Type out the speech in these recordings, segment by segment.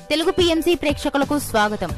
Telugu PMC ప్రేక్షకులకు స్వాగతం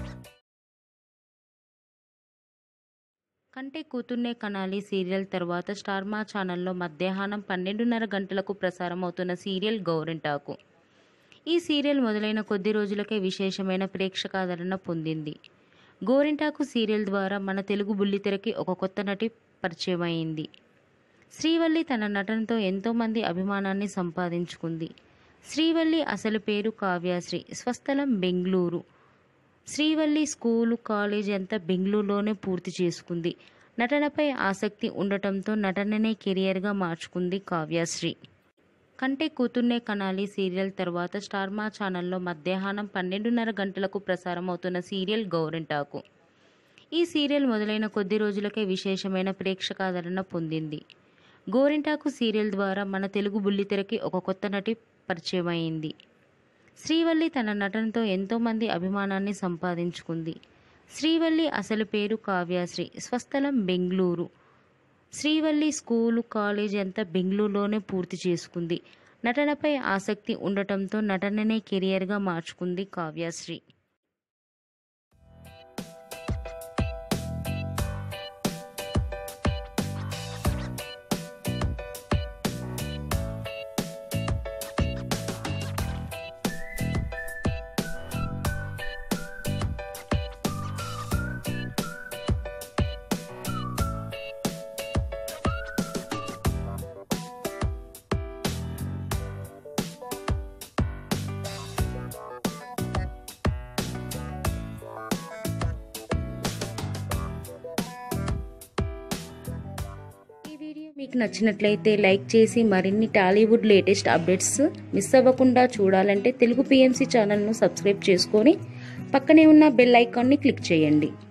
కంటే కూతుర్నే కనాలి సీరియల్ తర్వాత స్టార్ మా ఛానల్లో మధ్యాహ్నం పన్నెండున్నర గంటలకు ప్రసారం అవుతున్న సీరియల్ గౌరింటాకు ఈ సీరియల్ మొదలైన కొద్ది రోజులకే విశేషమైన ప్రేక్షకాదరణ పొందింది గోరింటాకు సీరియల్ ద్వారా మన తెలుగు బుల్లితెరకి ఒక కొత్త నటి పరిచయం అయింది శ్రీవల్లి తన నటనతో ఎంతోమంది అభిమానాన్ని సంపాదించుకుంది శ్రీవల్లి అసలు పేరు కావ్యశ్రీ స్వస్థలం బెంగళూరు శ్రీవల్లి స్కూలు కాలేజ్ అంతా బెంగళూరులోనే పూర్తి చేసుకుంది నటనపై ఆసక్తి ఉండటంతో నటననే కెరియర్గా మార్చుకుంది కావ్యశ్రీ కంటే కూతుర్నే కనాలి సీరియల్ తర్వాత స్టార్ మా ఛానల్లో మధ్యాహ్నం పన్నెండున్నర గంటలకు ప్రసారం అవుతున్న సీరియల్ గౌరింటాకు ఈ సీరియల్ మొదలైన కొద్ది రోజులకే విశేషమైన ప్రేక్షకాదరణ పొందింది గోరింటాకు సీరియల్ ద్వారా మన తెలుగు బుల్లితెరకి ఒక కొత్త నటి పరిచయం అయింది శ్రీవల్లి తన నటనతో ఎంతోమంది అభిమానాన్ని సంపాదించుకుంది శ్రీవల్లి అసలు పేరు కావ్యశ్రీ స్వస్థలం బెంగళూరు శ్రీవల్లి స్కూలు కాలేజ్ అంతా బెంగళూరులోనే పూర్తి చేసుకుంది నటనపై ఆసక్తి ఉండటంతో నటననే కెరియర్గా మార్చుకుంది కావ్యశ్రీ ఈ వీడియో మీకు నచ్చినట్లయితే లైక్ చేసి మరిన్ని టాలీవుడ్ లేటెస్ట్ అప్డేట్స్ మిస్ అవ్వకుండా చూడాలంటే తెలుగు పిఎంసి ఛానల్ను సబ్స్క్రైబ్ చేసుకొని పక్కనే ఉన్న బెల్ ఐకాన్ని క్లిక్ చేయండి